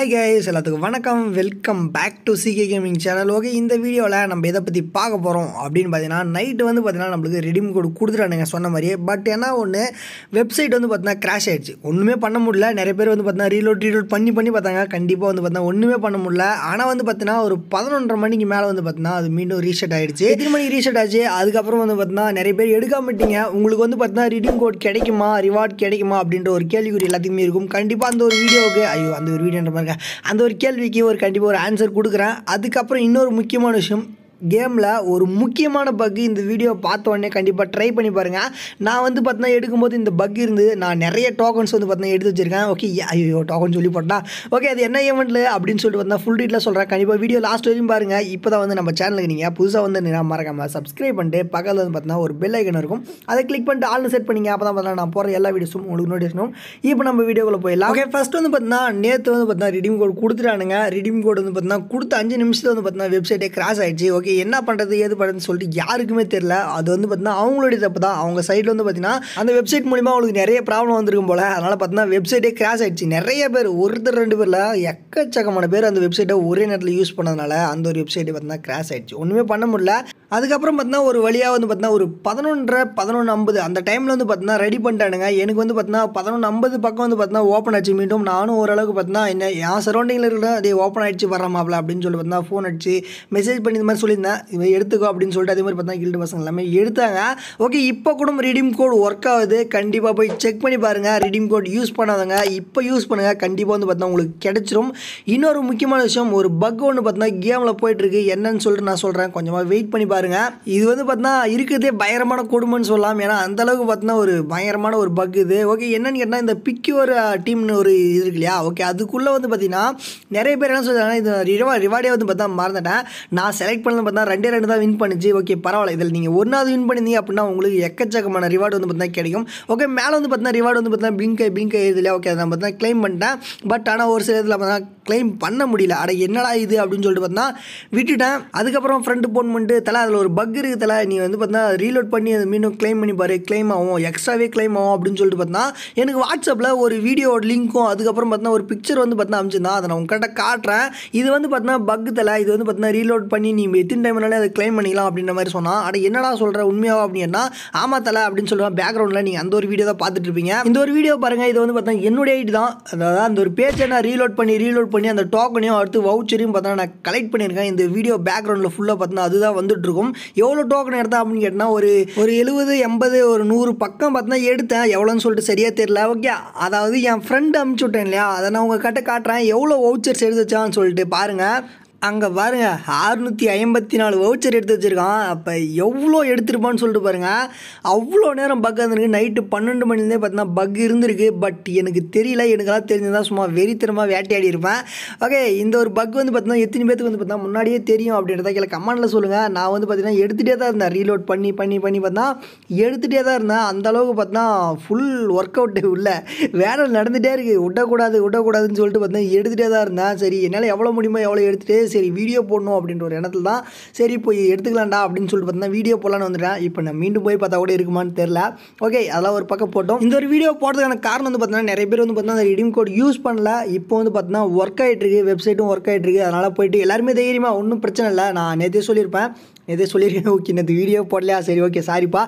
Hi guys எல்லாத்துக்கும் வணக்கம் welcome back to CK gaming channel okay இந்த வீடியோவில் நம்ம எதை பற்றி பார்க்க போகிறோம் அப்படின்னு பார்த்தீங்கன்னா நைட்டு வந்து பார்த்தீங்கன்னா நம்மளுக்கு ரெடிம் கோடு கொடுத்துட்டானுங்க சொன்ன மாதிரியே பட் என்ன ஒன்று வெப்சைட் வந்து பார்த்தீங்கன்னா கிராஷ் ஆயிடுச்சு ஒன்றுமே பண்ண முடியல நிறைய பேர் வந்து பார்த்தீங்கன்னா ரீலோட் ரீலோட் பண்ணி பண்ணி பார்த்தாங்க கண்டிப்பாக வந்து பார்த்தீங்கன்னா ஒன்றுமே பண்ண முடியல ஆனால் வந்து பார்த்தீங்கன்னா ஒரு பதினொன்றரை மணிக்கு மேலே வந்து பார்த்தீங்கன்னா அது மீண்டும் ரீசெட் ஆயிடுச்சு எத்தனை மணிக்கு ரீசெட் ஆச்சு அதுக்கப்புறம் வந்து பார்த்தீங்கன்னா நிறைய பேர் எடுக்காமட்டீங்க உங்களுக்கு வந்து பார்த்தீங்கன்னா ரிடீம் கோட் கிடைக்குமா ரிவார்ட் கிடைக்குமா அப்படின்ற ஒரு கேள்விக்குறி எல்லாத்துக்குமே இருக்கும் கண்டிப்பாக அந்த ஒரு வீடியோவுக்கு ஐயோ அந்த ஒரு வீடியோன்ற மாதிரி இருக்கா. அந்த ஒரு கேள்விக்கு ஒரு கண்டிப்பாக ஒரு ஆன்சர் கொடுக்குறேன் அதுக்கப்புறம் இன்னொரு முக்கியமான விஷயம் கேமில் ஒரு முக்கியமான பக் இந்த வீடியோ பார்த்த உடனே கண்டிப்பாக ட்ரை பண்ணி பாருங்கள் நான் வந்து பார்த்தீங்கன்னா எடுக்கும்போது இந்த பக் இருந்து நான் நிறைய டோக்கன்ஸ் வந்து பார்த்தீங்கன்னா எடுத்து வச்சிருக்கேன் ஓகே ஐயோ டோக்கன் சொல்லி போட்டா ஓகே அது என்ன ஈவெண்ட்டில் அப்படின்னு சொல்லிட்டு பார்த்தா ஃபுல் டீட்டில் சொல்கிறேன் கண்டிப்பாக வீடியோ லாஸ்ட் வரையும் பாருங்கள் இப்போ தான் வந்து நம்ம சேனலுக்கு நீங்கள் புதுசாக வந்து நான் மறக்காமல் சப்ஸ்கிரைப் பண்ணிட்டு பக்கத்தில் வந்து பார்த்தீங்கன்னா ஒரு பெல் ஐக்கன் இருக்கும் அதை கிளிக் பண்ணிட்டு ஆள்னு செட் பண்ணிங்க அப்போ தான் பார்த்தீங்கன்னா நான் போகிற எல்லா வீடியோஸும் உங்களுக்கு நோட்டிஃபிகேஷனும் இப்போ நம்ம வீடியோக்குள்ளே போயிடலாம் ஓகே ஃபஸ்ட் வந்து பார்த்தீங்கன்னா நேற்று வந்து பார்த்தீங்கன்னா ரிடீம் கோட் கொடுத்துட்டானுங்க ரிடீம் கோட் வந்து பார்த்தீங்கன்னா கொடுத்த அஞ்சு நிமிஷத்தில் வந்து பார்த்தீங்கன்னா வெப்சைட்டே கிராஸ் ஆயிடுச்சு ஓகே என்ன பண்ணுறது ஏது பண்ணுறதுன்னு சொல்லிட்டு யாருக்குமே தெரியல அது வந்து பார்த்தீங்கன்னா அவங்களுடைய தப்பு தான் அவங்க சைடில் வந்து பார்த்தீங்கன்னா அந்த வெப்சைட் மூலிமா அவங்களுக்கு நிறைய ப்ராப்ளம் வந்திருக்கும் போல் அதனால் பார்த்தீங்கன்னா வெப்சைட்டே கிராஷ் ஆயிடுச்சு நிறைய பேர் ஒருத்தர் ரெண்டு பேரில் எக்கச்சக்கமான பேர் அந்த வெப்சைட்டை ஒரே நேரத்தில் யூஸ் பண்ணதுனால அந்த ஒரு வெப்சைட்டை பார்த்தீங்கன்னா கிராஷ் ஆயிடுச்சு ஒன்றுமே பண்ண முடியல அதுக்கப்புறம் பார்த்தீங்கன்னா ஒரு வழியாக வந்து பார்த்தீங்கன்னா ஒரு பதினொன்றரை பதினொன்று ஐம்பது அந்த டைமில் வந்து பார்த்தீங்கன்னா ரெடி பண்ணிட்டானுங்க எனக்கு வந்து பார்த்தீங்கன்னா பதினொன்று ஐம்பது பக்கம் வந்து பார்த்தீங்கன்னா ஓப்பன் ஆச்சு மீண்டும் நானும் ஓரளவுக்கு பார்த்தீங்கன்னா என்ன என் சரௌண்டிங்கில் இருக்கிற அதே ஓப்பன் ஆயிடுச்சு வரமாப்ல அப்படின்னு சொல்லி பார்த்தீங்கன்னா ஃபோன் அடிச்சு மெசேஜ் பண்ணி இந்த மாதிரி சொல்லியிருந்தேன் இவன் எடுத்துக்கோ அப்படின்னு சொல்லிட்டு அதே மாதிரி பார்த்தீங்கன்னா கில்டு பசங்க எல்லாமே எடுத்தாங்க ஓகே இப்போ கூட ரிடீம் கோட் ஒர்க் ஆகுது கண்டிப்பாக போய் செக் பண்ணி பாருங்கள் ரிடீம் கோட் யூஸ் பண்ணாதவங்க இப்போ யூஸ் பண்ணுங்கள் கண்டிப்பாக வந்து பார்த்தீங்கன்னா உங்களுக்கு கிடைச்சிரும் இன்னொரு முக்கியமான விஷயம் ஒரு பக் ஒன்று பார்த்தீங்கன்னா கேமில் போயிட்டுருக்கு என்னன்னு சொல்லிட்டு நான் சொல்கிறேன் கொஞ்சமாக வெயிட் பண்ணி பாருங்கள் இது வந்து பார்த்தீங்கன்னா இருக்கிறதே பயங்கரமான கொடுமைன்னு சொல்லலாம் ஏன்னா அந்த அளவுக்கு பார்த்தீங்கன்னா ஒரு பயங்கரமான ஒரு பக் இது ஓகே என்னன்னு கேட்டால் இந்த பிக்யூர் டீம்னு ஒரு இது இருக்கு இல்லையா ஓகே அதுக்குள்ளே வந்து பார்த்தீங்கன்னா நிறைய பேர் என்ன சொல்கிறாங்க இது ரிவா ரிவார்டே வந்து பார்த்தா மறந்துட்டேன் நான் செலக்ட் பண்ணது பார்த்தா ரெண்டே ரெண்டு தான் வின் பண்ணிச்சு ஓகே பரவாயில்ல இதில் நீங்கள் ஒன்றாவது வின் பண்ணியிருந்தீங்க அப்படின்னா உங்களுக்கு எக்கச்சக்கமான ரிவார்டு வந்து பார்த்தீங்கன்னா கிடைக்கும் ஓகே மேலே வந்து பார்த்தீங்கன்னா ரிவார்டு வந்து பார்த்தீங்கன்னா பிளிங்க் பிளிங்க் இல்லையா ஓகே அதை நான் பார்த்தீங்கன்னா க்ளைம் பண்ணிட்டேன் பட் ஆனால் ஒரு சில இதில் பார்த்தீங்கன்னா க்ளைம் பண்ண முடியல அட என்னடா இது அப்படின்னு சொல்லிட்டு பார்த்தீங்கன்னா விட்டுட்டேன் அதுக்கப்புறம் ஃப்ரெண்டு ஃபோன் பண்ணிட்டு தலை அதில் ஒரு பக் இருக்குது தலை நீ வந்து பார்த்தீங்கன்னா ரீலோட் பண்ணி அதை மீண்டும் க்ளைம் பண்ணி பாரு க்ளைம் ஆகும் எக்ஸ்ட்ராவே க்ளைம் ஆகும் அப்படின்னு சொல்லிட்டு பார்த்தீங்கன்னா எனக்கு வாட்ஸ்அப்பில் ஒரு வீடியோ லிங்க்கும் அதுக்கப்புறம் பார்த்தீங்கன்னா ஒரு பிக்சர் வந்து பார்த்தீங்கன்னா அமிச்சிருந்தான் அதை நான் உங்ககிட்ட காட்டுறேன் இது வந்து பார்த்தீங்கன்னா பக் தலை இது வந்து பார்த்தீங்கன்னா ரீலோட் பண்ணி நீ எத்தனை டைம்னாலே அதை க்ளைம் பண்ணிக்கலாம் அப்படின்ற மாதிரி சொன்னான் அட என்னடா சொல்கிற உண்மையாக அப்படின்னா ஆமா தலை அப்படின்னு சொல்லுவான் பேக்ரவுண்டில் நீங்கள் அந்த ஒரு வீடியோ தான் பார்த்துட்டு இருப்பீங்க இந்த ஒரு வீடியோ பாருங்கள் இது வந்து பார்த்தீங்கன்னா என்னுடைய ஐடி தான் அதாவது அந்த ஒரு பேஜை நான் ரீலோட் பண்ணி ரீலோட் பண்ணி அந்த டோக்கனையும் அடுத்து வவுச்சரையும் பார்த்தா நான் கலெக்ட் பண்ணியிருக்கேன் இந்த வீடியோ பேக்ரவுண்டில் ஃபுல்லாக பார்த்தீங்கன்னா அதுதான் வந்துட்டு இருக்கும் எவ்வளோ டோக்கன் எடுத்தேன் அப்படின்னு கேட்டால் ஒரு ஒரு எழுபது எண்பது ஒரு நூறு பக்கம் பார்த்தீங்கன்னா எடுத்தேன் எவ்வளோன்னு சொல்லிட்டு சரியாக தெரியல ஓகே அதாவது என் ஃப்ரெண்டு அமுச்சு விட்டேன் இல்லையா அதை நான் உங்கள் கிட்ட காட்டுறேன் எவ்வளோ வவுச்சர்ஸ் எடுத்து வச்சான்னு சொல்லிட்டு பாருங்கள் அங்கே பாருங்க அறுநூற்றி ஐம்பத்தி நாலு வவுச்சர் எடுத்து வச்சுருக்கான் அப்போ எவ்வளோ எடுத்திருப்பான்னு சொல்லிட்டு பாருங்கள் அவ்வளோ நேரம் பக் இருந்திருக்கு நைட்டு பன்னெண்டு மணிலேருந்தே பார்த்தீங்கன்னா பக் இருந்திருக்கு பட் எனக்கு தெரியல எனக்கெல்லாம் தெரிஞ்சதான் சும்மா வெறித்தனமாக வேட்டையாடி இருப்பேன் ஓகே இந்த ஒரு பக் வந்து பார்த்தீங்கன்னா எத்தனை பேத்துக்கு வந்து பார்த்தா முன்னாடியே தெரியும் அப்படின்றத கீழே கமெண்டில் சொல்லுங்கள் நான் வந்து பார்த்தீங்கன்னா எடுத்துகிட்டே தான் இருந்தேன் ரீலோட் பண்ணி பண்ணி பண்ணி பார்த்தா எடுத்துகிட்டே தான் இருந்தேன் அந்த அளவுக்கு பார்த்தா ஃபுல் ஒர்க் அவுட் உள்ள வேலை நடந்துகிட்டே இருக்குது விடக்கூடாது விடக்கூடாதுன்னு சொல்லிட்டு பார்த்தீங்கன்னா எடுத்துகிட்டே தான் இருந்தேன் சரி என்னால் எவ்வளோ முடியுமோ எவ்வளோ எடுத்துகிட்டு சரி வீடியோ போடணும் அப்படின்ற ஒரு இடத்துல தான் சரி போய் எடுத்துக்கலாம்டா அப்படின்னு சொல்லிட்டு பார்த்தீங்கன்னா வீடியோ போடலான்னு வந்துட்டேன் இப்போ நான் மீண்டும் போய் பார்த்தா கூட இருக்குமான்னு தெரில ஓகே அதெல்லாம் ஒரு பக்கம் போட்டோம் இந்த ஒரு வீடியோ போடுறதுக்கான காரணம் வந்து பார்த்தீங்கன்னா நிறைய பேர் வந்து பார்த்தீங்கன்னா அந்த ரிடீம் கோட் யூஸ் பண்ணல இப்போ வந்து பார்த்தீங்கன்னா ஒர்க் ஆகிட்டு இருக்கு வெப்சைட்டும் ஒர்க் ஆகிட்டு இருக்கு அதனால் போயிட்டு எல்லாருமே தைரியமாக ஒன்றும் பிரச்சனை இல்லை நான் நேற்றே சொல்லியிருப்பேன் நேற்றே சொல்லியிருக்கேன் ஓகே நேற்று வீடியோ போடலையா சரி ஓகே சாரிப்பா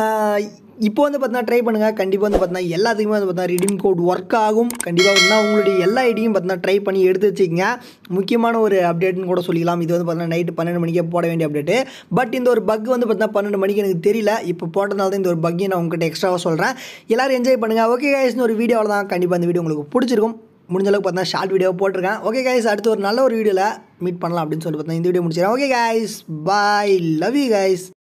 இப்போ வந்து பார்த்தீங்கன்னா ட்ரை பண்ணுங்கள் கண்டிப்பாக வந்து பார்த்தீங்கன்னா எல்லாத்துக்குமே வந்து பார்த்தீங்கன்னா ரிடீம் கோட் ஒர்க் ஆகும் கண்டிப்பாக வந்து உங்களுடைய எல்லா ஐடியும் பார்த்தீங்கன்னா ட்ரை பண்ணி எடுத்து வச்சுக்கோங்க முக்கியமான ஒரு அப்டேட்னு கூட சொல்லிக்கலாம் இது வந்து பார்த்தீங்கன்னா நைட்டு பன்னெண்டு மணிக்கே போட வேண்டிய அப்டேட்டு பட் இந்த ஒரு பக் வந்து பார்த்தீங்கன்னா பன்னெண்டு மணிக்கு எனக்கு தெரியல இப்போ போட்டதுனால தான் இந்த ஒரு பக்கையும் நான் உங்கள்கிட்ட எக்ஸ்ட்ராவாக சொல்கிறேன் எல்லோரும் என்ஜாய் பண்ணுங்கள் ஓகே கைஸ்னு ஒரு வீடியோவில் தான் கண்டிப்பாக இந்த வீடியோ உங்களுக்கு பிடிச்சிருக்கும் முடிஞ்ச அளவுக்கு பார்த்தீங்கன்னா ஷார்ட் வீடியோ போட்டிருக்கேன் ஓகே கைஸ் அடுத்து ஒரு நல்ல ஒரு வீடியோவில் மீட் பண்ணலாம் அப்படின்னு சொல்லிட்டு பார்த்தீங்கன்னா இந்த வீடியோ முடிச்சிடறேன் okay guys bye love you guys